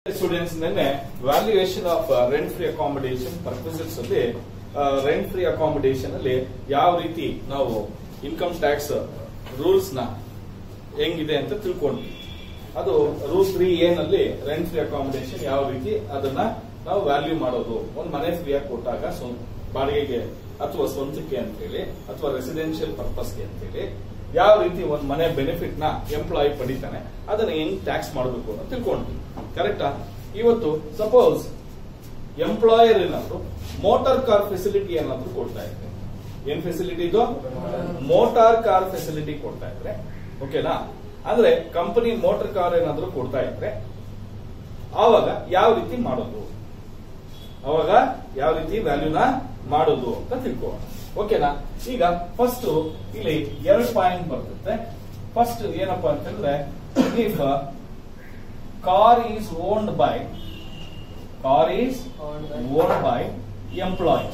Students ನಿನ್ನೆ valuation of rent free accommodation purposes ಅಲ್ಲಿ rent free accommodation ಅಲ್ಲಿ ಯಾವ ರೀತಿ ನಾವು ಇನ್ಕಮ್ ಟ್ಯಾಕ್ಸ್ ರೂಲ್ಸ್ ನ ಹೆಂಗಿದೆ ಅಂತ ತಿಳ್ಕೊಂಡ್ವಿ ಅದು ರೂಲ್ ತ್ರೀ ಏನಲ್ಲಿ ರೆಂಟ್ ಫ್ರೀ ಅಕಾಮಿಡೇಷನ್ ಯಾವ ರೀತಿ ಅದನ್ನ ನಾವು ವ್ಯಾಲ್ಯೂ ಮಾಡೋದು ಒಂದು ಮನೆ ಫ್ರೀಯಾಗಿ ಕೊಟ್ಟಾಗ ಸ್ವ- ಬಾಡಿಗೆಗೆ ಅಥವಾ ಸ್ವಂತಕ್ಕೆ ಅಂತೇಳಿ ಅಥವಾ ರೆಸಿಡೆನ್ಷಿಯಲ್ ಪರ್ಪಸ್ಗೆ ಅಂತೇಳಿ ಯಾವ ರೀತಿ ಒಂದು ಮನೆ ಬೆನಿಫಿಟ್ ನ ಎಂಪ್ಲಾಯಿ ಪಡಿತಾನೆ ಅದನ್ನ ಹೆಂಗ್ ಟ್ಯಾಕ್ಸ್ ಮಾಡಬೇಕು ಅಂತ ತಿಳ್ಕೊಂಡ್ವಿ ಕರೆಕ್ಟಾ ಇವತ್ತು ಸಪೋಸ್ ಎಂಪ್ಲಾಯರ್ ಏನಾದ್ರು ಮೋಟಾರ್ ಕಾರ್ ಫೆಸಿಲಿಟಿ ಏನಾದ್ರು ಕೊಡ್ತಾ ಇದ್ರೆ ಏನ್ ಫೆಸಿಲಿಟಿ ಇದು ಮೋಟಾರ್ ಕಾರ್ ಫೆಸಿಲಿಟಿ ಕೊಡ್ತಾ ಇದ್ರೆ ಓಕೆನಾ ಅಂದ್ರೆ ಕಂಪನಿ ಮೋಟಾರ್ ಕಾರ್ ಏನಾದ್ರು ಕೊಡ್ತಾ ಇದ್ರೆ ಆವಾಗ ಯಾವ ರೀತಿ ಮಾಡೋದು ಅವಾಗ ಯಾವ ರೀತಿ ವ್ಯಾಲ್ಯೂನ ಮಾಡೋದು ಅಂತ ತಿಳ್ಕೊಳ್ಳೋಣ ಓಕೆನಾ ಈಗ ಫಸ್ಟ್ ಇಲ್ಲಿ ಎರಡು ಪಾಯಿಂಟ್ ಬರ್ತದೆ ಫಸ್ಟ್ ಏನಪ್ಪಾ ಅಂತಂದ್ರೆ if car is owned by car is owned by employ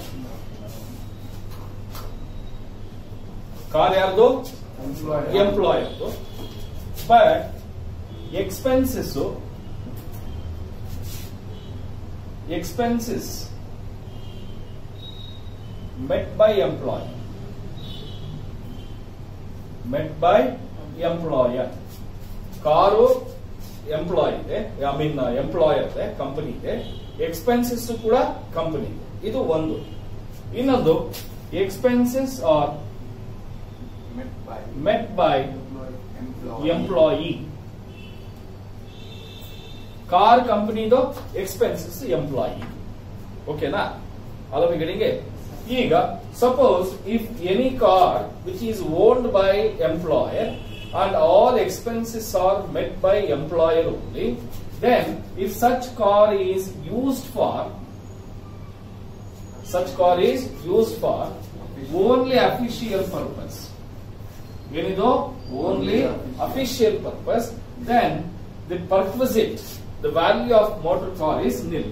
car ಯಾರ್ದು ಎಂಪ್ಲಾಯರ್ದು but expenses expenses met by employee met by employer car employ ಇದೆ ಐ ಮೀನ್ ಎಂಪ್ಲಾಯರ್ ಇದೆ ಕಂಪನಿ ಇದೆ ಎಕ್ಸ್ಪೆನ್ಸಸ್ ಕೂಡ ಕಂಪನಿ ಇದು ಒಂದು ಇನ್ನೊಂದು expenses are met by met by employee. Employee car ಕಂಪನಿದು ಎಕ್ಸ್ಪೆನ್ಸಸ್ ಎಂಪ್ಲಾಯಿ ಓಕೆನಾ ಅಲವಿಗಡಿಗೆ ಈಗ suppose if any car which is owned by employer and all expenses are met by employer only then if such car is used for such car is used for only official purpose. ಏನಿದು only official purpose then the perquisite the value of motor car is nil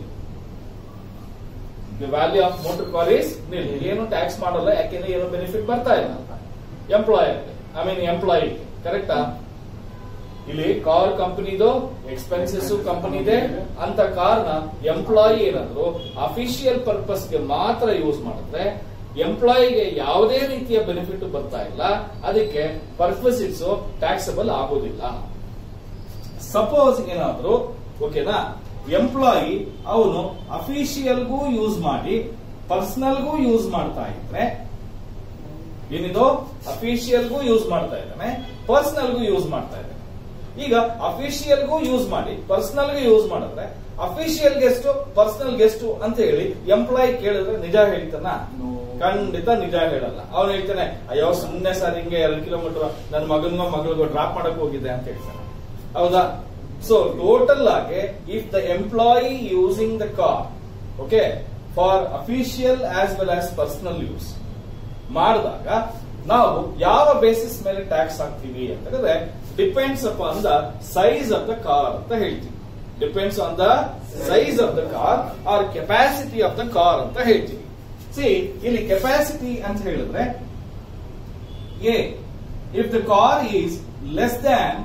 the value of motor car is nil ಏನು tax ಮಾಡಲ್ಲ ಯಾಕೆಂದ್ರೆ ಏನು benefit ಬರ್ತಾ ಇಲ್ಲ employer I mean employee ಕರೆಕ್ಟಾ ಇಲ್ಲಿ car ಕಂಪನಿದು ಎಕ್ಸ್ಪೆನ್ಸಸ್ ಕಂಪನಿದೆ ಅಂತ ಕಾರ್ನ ಎಂಪ್ಲಾಯಿ ಏನಾದ್ರು ಅಫಿಷಿಯಲ್ ಪರ್ಪಸ್ಗೆ ಮಾತ್ರ ಯೂಸ್ ಮಾಡಿದ್ರೆ ಎಂಪ್ಲಾಯಿಗೆ ಯಾವುದೇ ರೀತಿಯ ಬೆನಿಫಿಟ್ ಬರ್ತಾ ಇಲ್ಲ ಅದಕ್ಕೆ ಪರ್ಪಸಿಟ್ಸ್ ಟ್ಯಾಕ್ಸಬಲ್ ಆಗೋದಿಲ್ಲ ಸಪೋಸ್ ಏನಾದ್ರು ಓಕೆನಾ ಎಂಪ್ಲಾಯಿ ಅವನು ಅಫಿಷಿಯಲ್ಗೂ ಯೂಸ್ ಮಾಡಿ ಪರ್ಸನಲ್ಗೂ ಯೂಸ್ ಮಾಡ್ತಾ ಇದ್ರೆ ಏನಿದು ಅಫಿಷಿಯಲ್ಗೂ ಯೂಸ್ ಮಾಡ್ತಾ ಇದ್ದಾನೆ ಪರ್ಸನಲ್ಗೂ ಯೂಸ್ ಮಾಡ್ತಾ ಇದ್ದಾನೆ ಈಗ ಅಫಿಷಿಯಲ್ಗೂ ಯೂಸ್ ಮಾಡಿ ಪರ್ಸನಲ್ಗೂ ಯೂಸ್ ಮಾಡಿದ್ರೆ ಅಫಿಷಿಯಲ್ ಗೆಸ್ಟ್ ಪರ್ಸನಲ್ ಗೆಸ್ಟ್ ಅಂತ ಹೇಳಿ ಎಂಪ್ಲಾಯಿ ಕೇಳಿದ್ರೆ ನಿಜ ಹೇಳ್ತಾನ No. ಖಂಡಿತ ನಿಜ ಹೇಳಲ್ಲ ಅವನು ಹೇಳ್ತಾನೆ ಅಯ್ಯೋ ಸುಮ್ಮನೆ ಸರ್ ಹಿಂಗೆ ಎರಡು ಕಿಲೋಮೀಟರ್ ನನ್ನ ಮಗನ್ಗೋ ಮಗಳಿಗೋ ಡ್ರಾಪ್ ಮಾಡಕ್ ಹೋಗಿದ್ದೆ ಅಂತ ಹೇಳ್ತಾನೆ ಹೌದಾ ಸೊ ಟೋಟಲ್ ಆಗಿ if the employee using the car okay for official as well as personal use ಮಾಡಿದಾಗ ನಾವು ಯಾವ ಬೇಸಿಸ್ ಮೇಲೆ ಟ್ಯಾಕ್ಸ್ ಹಾಕ್ತೀವಿ ಅಂತಂದ್ರೆ depends upon the size of the car ಅಂತ ಹೇಳ್ತೀವಿ depends on the size of the car or capacity of the car ಅಂತ ಹೇಳ್ತೀವಿ ಸಿ ಇಲ್ಲಿ ಕೆಪಾಸಿಟಿ ಅಂತ ಹೇಳಿದ್ರೆ a if the car is less than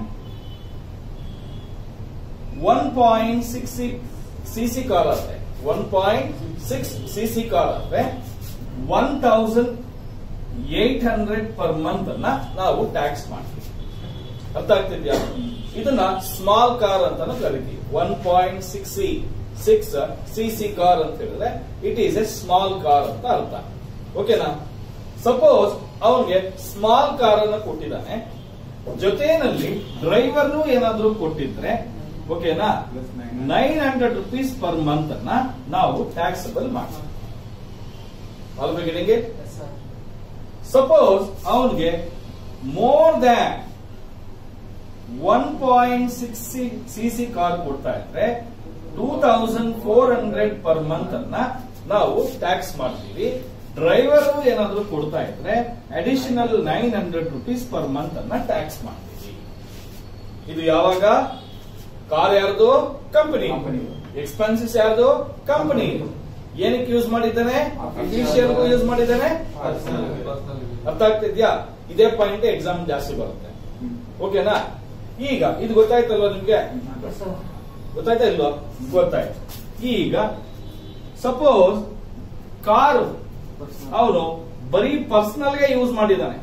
one point six C C car ಆದ್ರೆ one point six C C car ಆದ್ರೆ one thousand eight hundred per month ಅನ್ನ ನಾವು tax ಮಾಡ್ತೀವಿ ಅರ್ಥ ಆಗ್ತಿದ್ಯಾ ಇದನ್ನ ಸ್ಮಾಲ್ ಕಾರ್ ಅಂತಾನು ಕರಿತೀವಿ one point six C six C C car ಅಂತ ಹೇಳಿದ್ರೆ it is a small car ಅಂತ ಅರ್ಥ ಓಕೆನಾ ಸಪೋಸ್ ಅವನಿಗೆ ಸ್ಮಾಲ್ ಕಾರ್ ಅನ್ನ ಕೊಟ್ಟಿದ್ದಾನೆ ಜೊತೆನಲ್ಲಿ ಡ್ರೈವರ್ನು ಏನಾದ್ರೂ ಕೊಟ್ಟಿದ್ರೆ ಓಕೆನಾ Plus nine. Nine hundred rupees per month ಅನ್ನ ನಾವು ಟ್ಯಾಕ್ಸಬಲ್ ಮಾಡ್ತೀವಿ ಅಲ್ಬೇಕಿನಿಗೆ ಸಪೋಸ್ ಅವನಿಗೆ more than one point six C C car ಕೊಡ್ತಾ ಇದ್ರೆ two thousand four hundred per month ಅನ್ನ ನಾವು ಟ್ಯಾಕ್ಸ್ ಮಾಡ್ತೀವಿ ಡ್ರೈವರ್ ಏನಾದ್ರೂ ಕೊಡ್ತಾ ಇದ್ರೆ additional nine hundred rupees per month ಅನ್ನ ಟ್ಯಾಕ್ಸ್ ಮಾಡ್ತೀವಿ ಇದು ಯಾವಾಗ ಕಾರ್ ಯಾರ್ದು ಕಂಪನಿ Company. ಎಕ್ಸ್ಪೆನ್ಸಸ್ ಯಾರ್ದು ಕಂಪನಿ ಏನಕ್ಕೆ ಯೂಸ್ ಮಾಡಿದ್ದಾನೆ ಅಫಿಷಿಯಲ್ ಯೂಸ್ ಮಾಡಿದ್ದಾನೆ ಅರ್ಥ ಆಗ್ತಿದ್ಯಾ ಇದೇ ಪಾಯಿಂಟ್ ಎಕ್ಸಾಮ್ ಜಾಸ್ತಿ ಬರುತ್ತೆ ಓಕೆನಾ ಈಗ ಇದು ಗೊತ್ತಾಯ್ತಲ್ವಾ ನಿಮ್ಗೆ ಗೊತ್ತಾಯ್ತಾ ಇಲ್ವಾ ಗೊತ್ತಾಯ್ತು ಈಗ ಸಪೋಸ್ ಕಾರು ಅವನು ಬರೀ ಪರ್ಸನಲ್ ಗೆ ಯೂಸ್ ಮಾಡಿದ್ದಾನೆ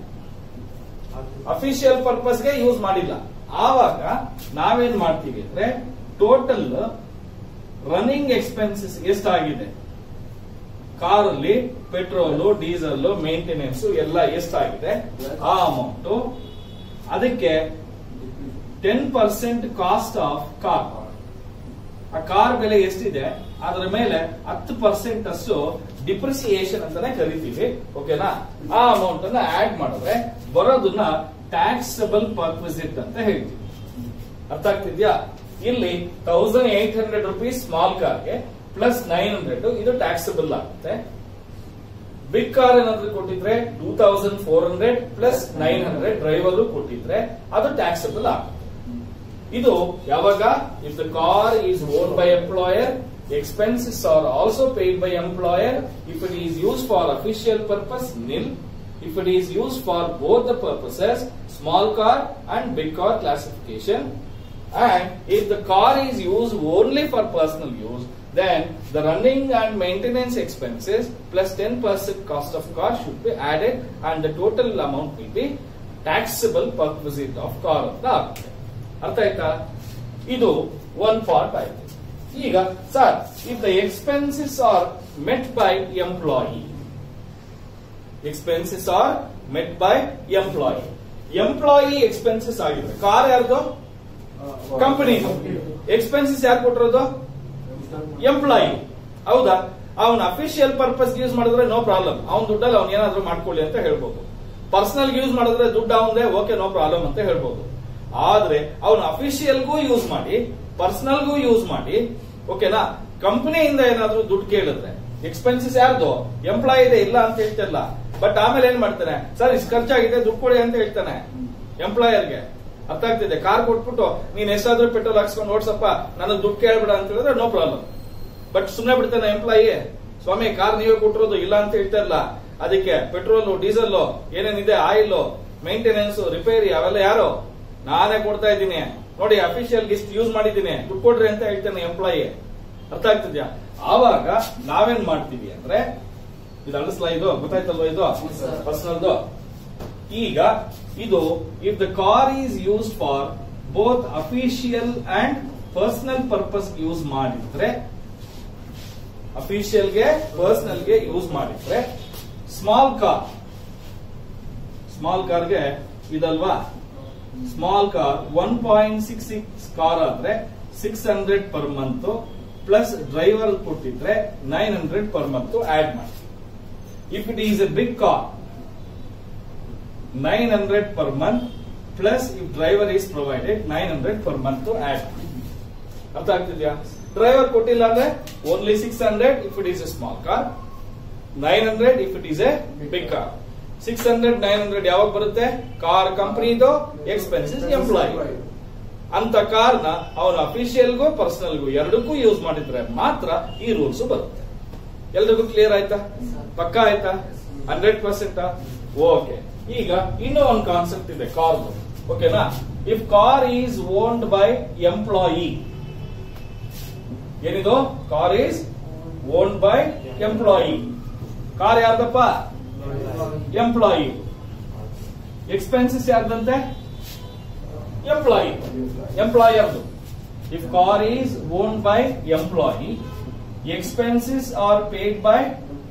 ಅಫಿಷಿಯಲ್ ಪರ್ಪಸ್ ಗೆ ಯೂಸ್ ಮಾಡಿಲ್ಲ ಆವಾಗ ನಾವೇನ್ ಮಾಡ್ತೀವಿ ಅಂದ್ರೆ ಟೋಟಲ್ ರನ್ನಿಂಗ್ ಎಕ್ಸ್ಪೆನ್ಸಸ್ ಎಷ್ಟಾಗಿದೆ ಕಾರಲ್ಲಿ ಪೆಟ್ರೋಲು ಡೀಸೆಲ್ ಮೇಂಟೆನೆನ್ಸ್ ಎಲ್ಲ ಎಷ್ಟಾಗಿದೆ ಆ ಅಮೌಂಟ್ ಅದಕ್ಕೆ ten percent cost of car ಆ ಕಾರ್ ಬೆಲೆ ಎಷ್ಟಿದೆ ಅದರ ಮೇಲೆ ಹತ್ತು ಪರ್ಸೆಂಟ್ ಅಷ್ಟು ಡಿಪ್ರಿಸಿಯೇಷನ್ ಅಂತಾನೆ ಕರಿತೀವಿ ಓಕೆನಾ ಆ ಅಮೌಂಟ್ ಅನ್ನ ಆಡ್ ಮಾಡಿದ್ರೆ ಬರೋದನ್ನ ಟ್ಯಾಕ್ಸಬಲ್ ಪರ್ಕ್ವಿಸಿಟ್ ಅಂತ ಹೇಳ್ತೀವಿ ಅರ್ಥ ಆಗ್ತಿದ್ಯಾ ಇಲ್ಲಿ thousand eight hundred rupees small ಕಾರ್ಗೆ ಪ್ಲಸ್ ನೈನ್ ಹಂಡ್ರೆಡ್ ಇದು ಟ್ಯಾಕ್ಸಬಲ್ ಆಗುತ್ತೆ ಬಿಗ್ ಕಾರ್ ಏನಾದ್ರು ಕೊಟ್ಟಿದ್ರೆ two thousand four hundred plus nine hundred driver ಕೊಟ್ಟಿದ್ರೆ ಅದು ಟ್ಯಾಕ್ಸಬಲ್ ಆಗುತ್ತೆ ಇದು ಯಾವಾಗ if the car is own by employer expenses are also paid by employer if it is use for official purpose nil if it is use for both the purposes small car and big car classification and if the car is used only for personal use then the running and maintenance expenses plus 10% cost of car should be added and the total amount will be taxable per visit of car ಅಂತ ಆಗುತ್ತೆ ಅರ್ಥ ಆಯ್ತಾ ಇದು one part ಆಯ್ತು ಈಗ sir if the expenses are met by employee expenses are met by employee employee expenses ಆಗಿದೆ car ಯಾರ್ದು company expenses ಯಾರು ಕೊಟ್ಟಿರೋದು ಎಂಪ್ಲಾಯಿ ಹೌದಾ ಅವನ ಅಫಿಷಿಯಲ್ ಪರ್ಪಸ್ ಯೂಸ್ ಮಾಡಿದ್ರೆ ನೋ ಪ್ರಾಬ್ಲಮ್ ಅವ್ನ ದುಡ್ಡಲ್ಲಿ ಅವ್ನು ಏನಾದ್ರೂ ಮಾಡ್ಕೊಳ್ಳಿ ಅಂತ ಹೇಳ್ಬೋದು ಪರ್ಸನಲ್ ಯೂಸ್ ಮಾಡಿದ್ರೆ ದುಡ್ಡು ಅವನದೇ ಓಕೆ ನೋ ಪ್ರಾಬ್ಲಮ್ ಅಂತ ಹೇಳ್ಬೋದು ಆದ್ರೆ ಅವನು ಅಫಿಷಿಯಲ್ಗೂ ಯೂಸ್ ಮಾಡಿ ಪರ್ಸನಲ್ಗೂ ಯೂಸ್ ಮಾಡಿ ಓಕೆನಾ ಕಂಪನಿಯಿಂದ ಏನಾದ್ರೂ ದುಡ್ಡು ಕೇಳಿದ್ರೆ ಎಕ್ಸ್ಪೆನ್ಸಸ್ ಯಾರ್ದು ಎಂಪ್ಲಾಯಿ ಇದೆ ಇಲ್ಲ ಅಂತ ಹೇಳ್ತಿಲ್ಲ ಬಟ್ ಆಮೇಲೆ ಏನ್ ಮಾಡ್ತಾನೆ ಸರ್ ಇಷ್ಟು ಖರ್ಚಾಗಿದೆ ದುಡ್ಡು ಕೊಡಿ ಅಂತ ಹೇಳ್ತಾನೆ ಎಂಪ್ಲಾಯರ್ಗೆ ಅರ್ಥ ಆಗ್ತಿದೆ ಕಾರ್ ಕೊಟ್ಬಿಟ್ಟು ನೀನ್ ಎಷ್ಟಾದ್ರೂ ಪೆಟ್ರೋಲ್ ಹಾಕ್ಸ್ಕೊಂಡು ಓಡ್ಸಪ್ಪ ನನಗೆ ದುಡ್ಡು ಕೇಳ್ಬೇಡ ಅಂತ ಹೇಳಿದ್ರೆ ನೋ ಪ್ರಾಬ್ಲಮ್ ಬಟ್ ಸುಮ್ಮನೆ ಬಿಡ್ತಾನೆ ಎಂಪ್ಲಾಯಿ ಸ್ವಾಮಿ ಕಾರ್ ನೀವೇ ಕೊಟ್ಟಿರೋದು ಇಲ್ಲ ಅಂತ ಹೇಳ್ತಾ ಇಲ್ಲ ಅದಕ್ಕೆ ಪೆಟ್ರೋಲ್ ಡೀಸೆಲ್ ಏನೇನಿದೆ ಆಯಿಲ್ ಮೇಂಟೆನೆನ್ಸ್ ರಿಪೇರಿ ಅವೆಲ್ಲ ಯಾರು ನಾನೇ ಕೊಡ್ತಾ ಇದ್ದೀನಿ ನೋಡಿ ಅಫಿಷಿಯಲ್ ಇಷ್ಟು ಯೂಸ್ ಮಾಡಿದ್ದೀನಿ ದುಡ್ಡು ಕೊಡ್ರಿ ಅಂತ ಹೇಳ್ತಾನೆ ಎಂಪ್ಲಾಯಿ ಅರ್ಥ ಆಗ್ತಿದ್ಯಾ ಆವಾಗ ನಾವೇನ್ ಮಾಡ್ತೀವಿ ಅಂದ್ರೆ ಇದು ಅಳಿಸ್ಲಾ ಇದು ಗೊತ್ತಾಯ್ತಲ್ವಾ ಇದು sir. ಪರ್ಸನಲ್ದು ಈಗ ಇದು if the car is used for both official and personal purpose use ಮಾಡಿದ್ರೆ ಅಫಿಷಿಯಲ್ಗೆ ಪರ್ಸನಲ್ಗೆ ಯೂಸ್ ಮಾಡಿದ್ರೆ ಸ್ಮಾಲ್ ಕಾರ್ ಸ್ಮಾಲ್ ಕಾರ್ಗೆ ಇದಲ್ವಾ small car one point six six car ಆದ್ರೆ six hundred per month plus driver ಕೊಟ್ಟಿದ್ರೆ nine hundred per month add ಮಾಡಿ if it is a big car nine hundred per month plus if driver is provided nine hundred per month add ಅರ್ಥ ಆಗ್ತಿದ್ಯಾ driver ಕೊಟ್ಟಿಲ್ಲ ಅಂದ್ರೆ only six hundred if it is a small car nine hundred if it is a big car six hundred nine hundred ಯಾವಾಗ ಬರುತ್ತೆ car ಕಂಪನಿದು expenses employee ಅಂತ ಕಾರ್ನ ಅವನ ಅಫಿಷಿಯಲ್ಗೂ ಪರ್ಸನಲ್ಗೂ ಎರಡಕ್ಕೂ ಯೂಸ್ ಮಾಡಿದ್ರೆ ಮಾತ್ರ ಈ ರೂಲ್ಸ್ ಬರುತ್ತೆ ಎಲ್ರಿಗೂ ಕ್ಲಿಯರ್ ಆಯ್ತಾ ಪಕ್ಕ ಆಯ್ತಾ ಹಂಡ್ರೆಡ್ ಪರ್ಸೆಂಟ್ ಓಕೆ ಈಗ ಇನ್ನೂ ಒಂದು ಕಾನ್ಸೆಪ್ಟ್ ಇದೆ ಕಾರ್ ಓಕೆನಾ if car is owned by employee ಏನಿದು car is owned by employee car ಯಾರ್ದಪ್ಪ ಎಂಪ್ಲಾಯಿ ಎಕ್ಸ್ಪೆನ್ಸಸ್ ಯಾರ್ದಂತೆ ಎಂಪ್ಲಾಯಿ ಎಂಪ್ಲಾಯರ್ದು if car is owned by employee expenses are paid by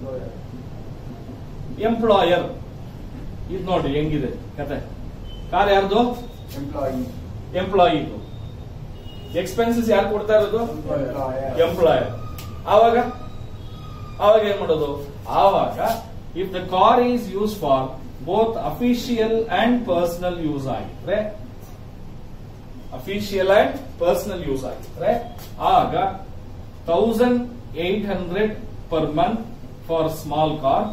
employer ಇದು ನೋಡಿ ಹೆಂಗಿದೆ ಕತೆ ಕಾರ್ ಯಾರ್ದು ಎಂಪ್ಲಾಯಿ ಎಂಪ್ಲಾಯಿದು ಎಕ್ಸ್ಪೆನ್ಸಸ್ ಯಾರು ಕೊಡ್ತಾ ಇರೋದು ಎಂಪ್ಲಾಯರ್ ಆವಾಗ ಆವಾಗ ಏನ್ ಮಾಡೋದು ಆವಾಗ if the car is use for both official and personal use ಆಗಿದ್ರೆ ಅಫಿಷಿಯಲ್ ಅಂಡ್ ಪರ್ಸನಲ್ ಯೂಸ್ ಆಗಿದ್ರೆ ಆಗ thousand eight hundred per month for small car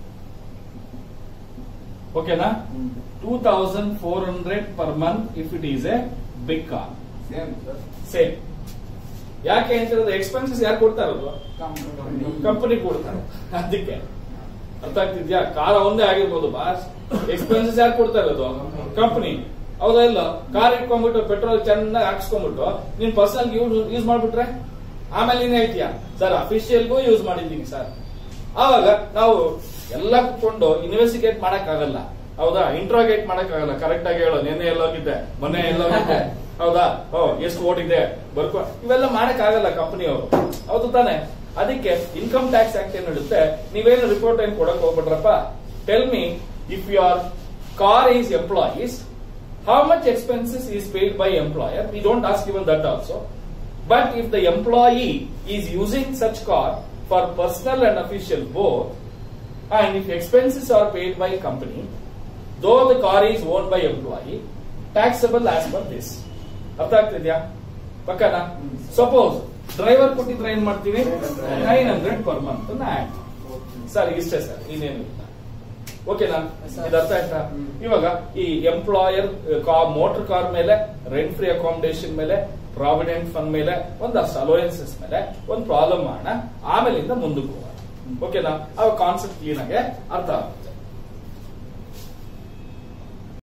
ಓಕೆನಾ two thousand four hundred per month if it is a big car same sir same ಯಾಕೆ ಅಂತ ಹೇಳಿದ್ರೆ expenses ಯಾರು ಕೊಡ್ತಾ ಇರೋದು ಕಂಪನಿ ಕೊಡ್ತಾರೆ ಅದಕ್ಕೆ ಅರ್ಥ ಆಗ್ತಿದ್ಯಾ ಕಾರ್ ಒಂದೇ ಆಗಿರ್ಬೋದು ಬಾಸ್ ಎಕ್ಸ್ಪೆನ್ಸಸ್ ಯಾರು ಕೊಡ್ತಾ ಇರೋದು ಕಂಪನಿ ಹೌದಾ ಇಲ್ಲ ಕಾರ್ ಇಟ್ಕೊಂಡ್ಬಿಟ್ಟು ಪೆಟ್ರೋಲ್ ಚೆನ್ನಾಗಿ ಹಾಕ್ಸ್ಕೊಂಡ್ಬಿಟ್ಟು ನೀನ್ ಪರ್ಸನಲ್ ಯೂಸ್ ಯೂಸ್ ಮಾಡ್ಬಿಟ್ರೆ ಆಮೇಲೆ ನೀನ್ ಹೇಳ್ತೀಯ ಸರ್ ಅಫಿಷಿಯಲ್ಗೂ ಯೂಸ್ ಮಾಡಿದ್ದೀನಿ ಸರ್ ಆವಾಗ ನಾವು ಎಲ್ಲ ಕುತ್ಕೊಂಡು ಇನ್ವೆಸ್ಟಿಗೇಟ್ ಮಾಡಕ್ ಆಗಲ್ಲ ಹೌದಾ ಇಂಟ್ರೋಗೇಟ್ ಮಾಡಕ್ ಆಗಲ್ಲ ಕರೆಕ್ಟ್ ಆಗಿ ಹೇಳೋ ನಿನ್ನೆ ಎಲ್ಲೋಗಿದ್ದೆ ಮೊನ್ನೆ ಎಲ್ಲೋಗಿದ್ದೆ ಹೌದಾ ಓ ಎಷ್ಟು ಓಟಿದೆ ಬರ್ಕೊ ಇವೆಲ್ಲ ಮಾಡಕ್ ಆಗಲ್ಲ ಕಂಪನಿಯವರು ಹೌದು ತಾನೆ ಅದಕ್ಕೆ ಇನ್ಕಮ್ ಟ್ಯಾಕ್ಸ್ ಆಕ್ಟ್ ಏನ್ ಹೇಳುತ್ತೆ ನೀವೇನು ರಿಪೋರ್ಟ್ ಏನ್ ಕೊಡಕ್ ಹೋಗ್ಬಿಟ್ರಪ್ಪ tell me if your car is employees how much expenses is paid by employer we don't ask even that also but if the employee is using such car for personal and official both and if expenses are paid by company though the car is owned by employee taxable as per this ಅರ್ಥ ಆಗ್ತಿದ್ಯಾ ಪಕ್ಕನಾ suppose driver ಕೊಟ್ಟಿದ್ರೆ ಏನ್ ಮಾಡ್ತೀವಿ nine hundred per month add sir ಇಷ್ಟೇ sir ಇನ್ನೇನು ಇಲ್ಲ ಓಕೆನಾ ಇದು ಅರ್ಥ ಆಯ್ತಾ ಇವಾಗ ಈ ಎಂಪ್ಲಾಯರ್ ಮೋಟರ್ ಕಾರ್ ಮೇಲೆ ರೆಂಟ್ ಫ್ರೀ ಅಕಾಮಿಡೇಷನ್ ಮೇಲೆ ಪ್ರಾವಿಡೆಂಟ್ ಫಂಡ್ ಮೇಲೆ ಒಂದಷ್ಟು ಅಲೋಯನ್ಸಸ್ ಮೇಲೆ ಒಂದು ಪ್ರಾಬ್ಲಮ್ ಮಾಡೋಣ ಆಮೇಲಿಂದ ಮುಂದಕ್ಕೆ ಹೋಗೋಣ ಓಕೆನಾ ಅವಾಗ ಕಾನ್ಸೆಪ್ಟ್ ಕ್ಲೀನ್ ಆಗಿ ಅರ್ಥ ಆಗುತ್ತೆ